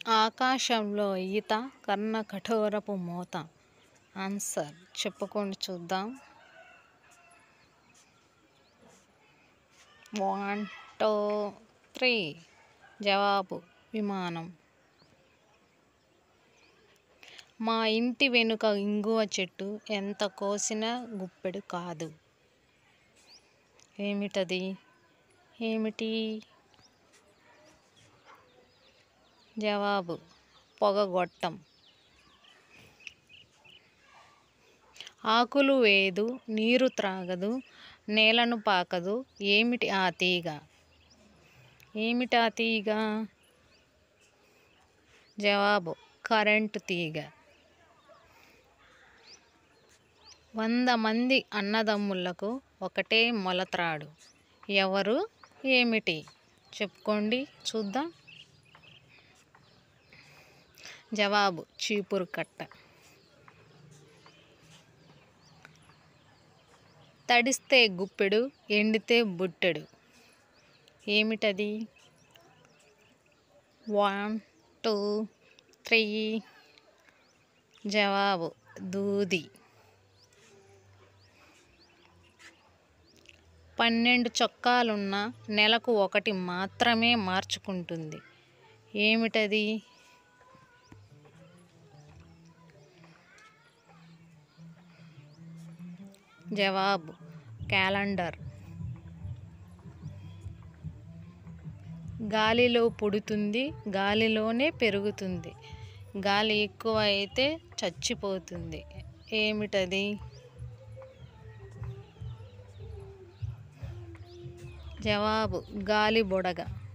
ఆకాశంలో ఈత కర్ణ కఠోరపు మోత ఆన్సర్ చెప్పుకోండి చూద్దాం వన్ టూ త్రీ జవాబు విమానం మా ఇంటి వెనుక ఇంగువ చెట్టు ఎంత కోసినా గుప్పెడు కాదు ఏమిటది ఏమిటి జవాబు పొగగొట్టం ఆకులు వేయదు నీరు త్రాగదు నేలను పాకదు ఏమిటి ఆ తీగ ఏమిటి ఆ తీగ జవాబు కరెంటు తీగ వంద మంది అన్నదమ్ములకు ఒకటే మొలత్రాడు ఎవరు ఏమిటి చెప్పుకోండి చూద్దాం జవాబు చీపురు కట్ట తడిస్తే గుప్పెడు ఎండితే బుట్టెడు ఏమిటది వన్ టూ త్రీ జవాబు దూది పన్నెండు చొక్కాలున్న నెలకు ఒకటి మాత్రమే మార్చుకుంటుంది ఏమిటది జవాబు క్యాలెండర్ గాలిలో పుడుతుంది గాలిలోనే పెరుగుతుంది గాలి ఎక్కువ అయితే చచ్చిపోతుంది ఏమిటది జవాబు గాలి బుడగ